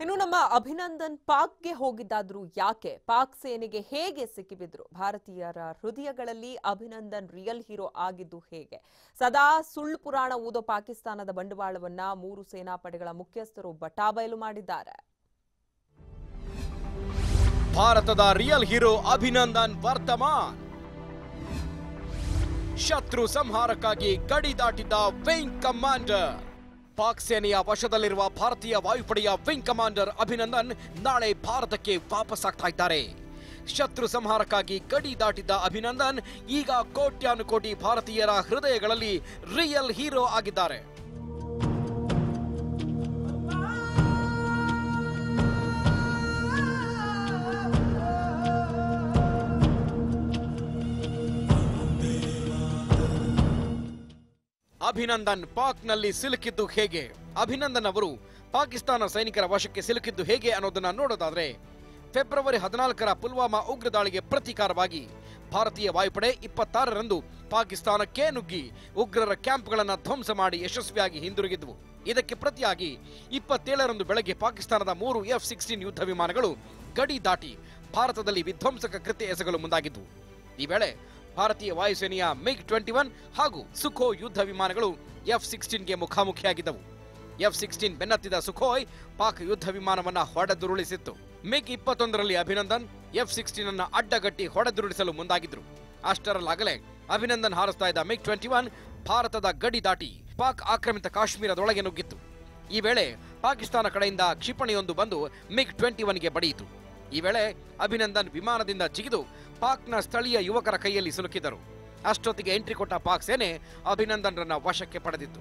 ಇನ್ನು ನಮ್ಮ ಅಭಿನಂದನ್ ಪಾಕ್ಗೆ ಹೋಗಿದ್ದಾದ್ರು ಯಾಕೆ ಪಾಕ್ ಸೇನೆಗೆ ಹೇಗೆ ಸಿಕ್ಕಿಬಿದ್ರು ಭಾರತೀಯರ ಹೃದಯಗಳಲ್ಲಿ ಅಭಿನಂದನ್ ರಿಯಲ್ ಹೀರೋ ಆಗಿದ್ದು ಹೇಗೆ ಸದಾ ಸುಳ್ಳು ಪುರಾಣ ಊದೋ ಪಾಕಿಸ್ತಾನದ ಬಂಡವಾಳವನ್ನ ಮೂರು ಸೇನಾಪಡೆಗಳ ಮುಖ್ಯಸ್ಥರು ಬಟಾಬಯಲು ಮಾಡಿದ್ದಾರೆ ಭಾರತದ ರಿಯಲ್ ಹೀರೋ ಅಭಿನಂದನ್ ವರ್ತಮಾನ್ ಶತ್ರು ಸಂಹಾರಕ್ಕಾಗಿ ಗಡಿ ದಾಟಿದ್ದ ವಿಂಗ್ ಕಮಾಂಡರ್ ಪಾಕ್ ಸೇನೆಯ ವಶದಲ್ಲಿರುವ ಭಾರತೀಯ ವಾಯುಪಡೆಯ ವಿಂಗ್ ಕಮಾಂಡರ್ ಅಭಿನಂದನ್ ನಾಳೆ ಭಾರತಕ್ಕೆ ವಾಪಸ್ ಆಗ್ತಾ ಇದ್ದಾರೆ ಶತ್ರು ಸಂಹಾರಕ್ಕಾಗಿ ಗಡಿ ದಾಟಿದ್ದ ಅಭಿನಂದನ್ ಈಗ ಕೋಟ್ಯಾನುಕೋಟಿ ಭಾರತೀಯರ ಹೃದಯಗಳಲ್ಲಿ ರಿಯಲ್ ಹೀರೋ ಆಗಿದ್ದಾರೆ ಅಭಿನಂದನ್ ಪಾಕ್ನಲ್ಲಿ ಸಿಲುಕಿದ್ದು ಹೇಗೆ ಅಭಿನಂದನ್ ಅವರು ಪಾಕಿಸ್ತಾನ ಸೈನಿಕರ ವಶಕ್ಕೆ ಸಿಲುಕಿದ್ದು ಹೇಗೆ ಅನ್ನೋದನ್ನ ನೋಡೋದಾದ್ರೆ ಫೆಬ್ರವರಿ ಹದಿನಾಲ್ಕರ ಪುಲ್ವಾಮಾ ಉಗ್ರ ದಾಳಿಗೆ ಪ್ರತೀಕಾರವಾಗಿ ಭಾರತೀಯ ವಾಯುಪಡೆ ಇಪ್ಪತ್ತಾರರಂದು ಪಾಕಿಸ್ತಾನಕ್ಕೆ ನುಗ್ಗಿ ಉಗ್ರರ ಕ್ಯಾಂಪ್ಗಳನ್ನು ಧ್ವಂಸ ಮಾಡಿ ಯಶಸ್ವಿಯಾಗಿ ಹಿಂದಿರುಗಿದ್ವು ಇದಕ್ಕೆ ಪ್ರತಿಯಾಗಿ ಇಪ್ಪತ್ತೇಳರಂದು ಬೆಳಗ್ಗೆ ಪಾಕಿಸ್ತಾನದ ಮೂರು ಎಫ್ ಸಿಕ್ಸ್ಟೀನ್ ಯುದ್ಧ ವಿಮಾನಗಳು ಗಡಿ ದಾಟಿ ಭಾರತದಲ್ಲಿ ವಿಧ್ವಂಸಕ ಕೃತ್ಯ ಎಸಗಲು ಮುಂದಾಗಿದ್ವು ಈ ವೇಳೆ ಭಾರತೀಯ ವಾಯುಸೇನೆಯ ಮಿಗ್ ಟ್ವೆಂಟಿ ಒನ್ ಹಾಗೂ ಸುಖೋ ಯುದ್ಧ ವಿಮಾನಗಳು ಎಫ್ ಸಿಕ್ಸ್ಟೀನ್ಗೆ ಮುಖಾಮುಖಿಯಾಗಿದ್ದವು ಎಫ್ ಸಿಕ್ಸ್ಟೀನ್ ಬೆನ್ನತ್ತಿದ ಸುಖೋಯ್ ಪಾಕ್ ಯುದ್ಧ ವಿಮಾನವನ್ನ ಹೊಡೆದುರುಳಿಸಿತ್ತು ಮಿಗ್ ಇಪ್ಪತ್ತೊಂದರಲ್ಲಿ ಅಭಿನಂದನ್ ಎಫ್ ಸಿಕ್ಸ್ಟೀನ್ ಅನ್ನ ಅಡ್ಡಗಟ್ಟಿ ಹೊಡೆದುರುಳಿಸಲು ಮುಂದಾಗಿದ್ರು ಅಷ್ಟರಲ್ಲಾಗಲೇ ಅಭಿನಂದನ್ ಹಾರಿಸ್ತಾ ಇದ್ದ ಮಿಗ್ ಟ್ವೆಂಟಿ ಒನ್ ಭಾರತದ ಗಡಿ ದಾಟಿ ಪಾಕ್ ಆಕ್ರಮಿತ ಕಾಶ್ಮೀರದೊಳಗೆ ನುಗ್ಗಿತ್ತು ಈ ವೇಳೆ ಪಾಕಿಸ್ತಾನ ಕಡೆಯಿಂದ ಕ್ಷಿಪಣಿಯೊಂದು ಬಂದು ಮಿಗ್ ಟ್ವೆಂಟಿ ಒನ್ಗೆ ಬಡಿಯಿತು ಈ ವೇಳೆ ಅಭಿನಂದನ್ ವಿಮಾನದಿಂದ ಜಿಗಿದು ಪಾಕ್ನ ಸ್ಥಳೀಯ ಯುವಕರ ಕೈಯಲ್ಲಿ ಸಿಲುಕಿದರು ಅಷ್ಟೊತ್ತಿಗೆ ಎಂಟ್ರಿ ಕೊಟ್ಟ ಪಾಕ್ ಸೇನೆ ಅಭಿನಂದನ್ರನ್ನ ವಶಕ್ಕೆ ಪಡೆದಿತ್ತು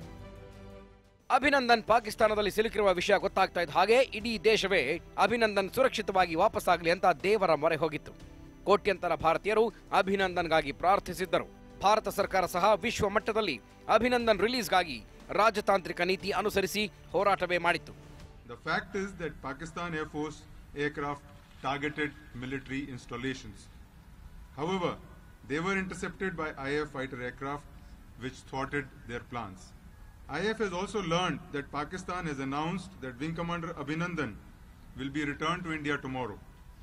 ಅಭಿನಂದನ್ ಪಾಕಿಸ್ತಾನದಲ್ಲಿ ಸಿಲುಕಿರುವ ವಿಷಯ ಗೊತ್ತಾಗ್ತಾ ಇದ್ದ ಹಾಗೆ ಇಡೀ ದೇಶವೇ ಅಭಿನಂದನ್ ಸುರಕ್ಷಿತವಾಗಿ ವಾಪಸ್ಸಾಗಲಿ ಅಂತ ದೇವರ ಮೊರೆ ಹೋಗಿತ್ತು ಕೋಟ್ಯಂತರ ಭಾರತೀಯರು ಅಭಿನಂದನ್ಗಾಗಿ ಪ್ರಾರ್ಥಿಸಿದ್ದರು ಭಾರತ ಸರ್ಕಾರ ಸಹ ವಿಶ್ವ ಮಟ್ಟದಲ್ಲಿ ಅಭಿನಂದನ್ ರಿಲೀಸ್ಗಾಗಿ ರಾಜತಾಂತ್ರಿಕ ನೀತಿ ಅನುಸರಿಸಿ ಹೋರಾಟವೇ ಮಾಡಿತ್ತು The fact is that Pakistan Air Force aircraft targeted military installations. However, they were intercepted by IF fighter aircraft which thwarted their plans. IF has also learned that Pakistan has announced that Wing Commander Abhinandan will be returned to India tomorrow.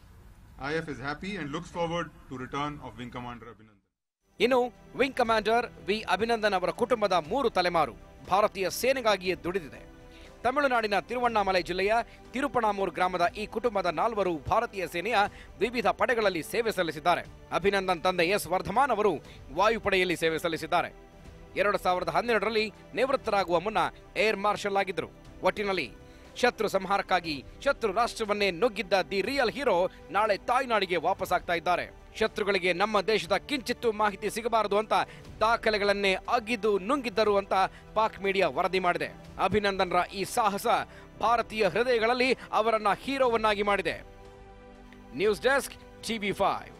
IF is happy and looks forward to return of Wing Commander Abhinandan. ಇನ್ನು wing commander V Abhinandan ಅವರ ಕುಟುಂಬದ ಮೂರು ತಲೆಮಾರು ಭಾರತೀಯ ಸೇನೆಗಾಗಿಯೇ ದುಡಿದಿದೆ ತಮಿಳುನಾಡಿನ ತಿರುವಣ್ಣಾಮಲೈ ಜಿಲ್ಲೆಯ ತಿರುಪಣಾಮೂರ್ ಗ್ರಾಮದ ಈ ಕುಟುಂಬದ ನಾಲ್ವರು ಭಾರತೀಯ ಸೇನೆಯ ವಿವಿಧ ಪಡೆಗಳಲ್ಲಿ ಸೇವೆ ಸಲ್ಲಿಸಿದ್ದಾರೆ ಅಭಿನಂದನ್ ತಂದೆ ಎಸ್ ವರ್ಧಮಾನ್ ಅವರು ವಾಯುಪಡೆಯಲ್ಲಿ ಸೇವೆ ಸಲ್ಲಿಸಿದ್ದಾರೆ ಎರಡು ಸಾವಿರದ ಹನ್ನೆರಡರಲ್ಲಿ ನಿವೃತ್ತರಾಗುವ ಮುನ್ನ ಏರ್ ಮಾರ್ಷಲ್ ಆಗಿದ್ದರು ಒಟ್ಟಿನಲ್ಲಿ ಶತ್ರು ಸಂಹಾರಕ್ಕಾಗಿ ಶತ್ರು ರಾಷ್ಟ್ರವನ್ನೇ ನುಗ್ಗಿದ್ದ ದಿ ರಿಯಲ್ ಹೀರೋ ನಾಳೆ ತಾಯ್ನಾಡಿಗೆ ವಾಪಸ್ ಆಗ್ತಾ ಇದ್ದಾರೆ ಶತ್ರುಗಳಿಗೆ ನಮ್ಮ ದೇಶದ ಕಿಂಚಿತ್ತು ಮಾಹಿತಿ ಸಿಗಬಾರದು ಅಂತ ದಾಖಲೆಗಳನ್ನೇ ಅಗಿದು ನುಂಗಿದ್ದರು ಅಂತ ಪಾಕ್ ಮೀಡಿಯಾ ವರದಿ ಮಾಡಿದೆ ಅಭಿನಂದನ್ರ ಈ ಸಾಹಸ ಭಾರತೀಯ ಹೃದಯಗಳಲ್ಲಿ ಅವರನ್ನ ಹೀರೋವನ್ನಾಗಿ ಮಾಡಿದೆ ನ್ಯೂಸ್ ಡೆಸ್ಕ್ ಟಿವಿ ಫೈವ್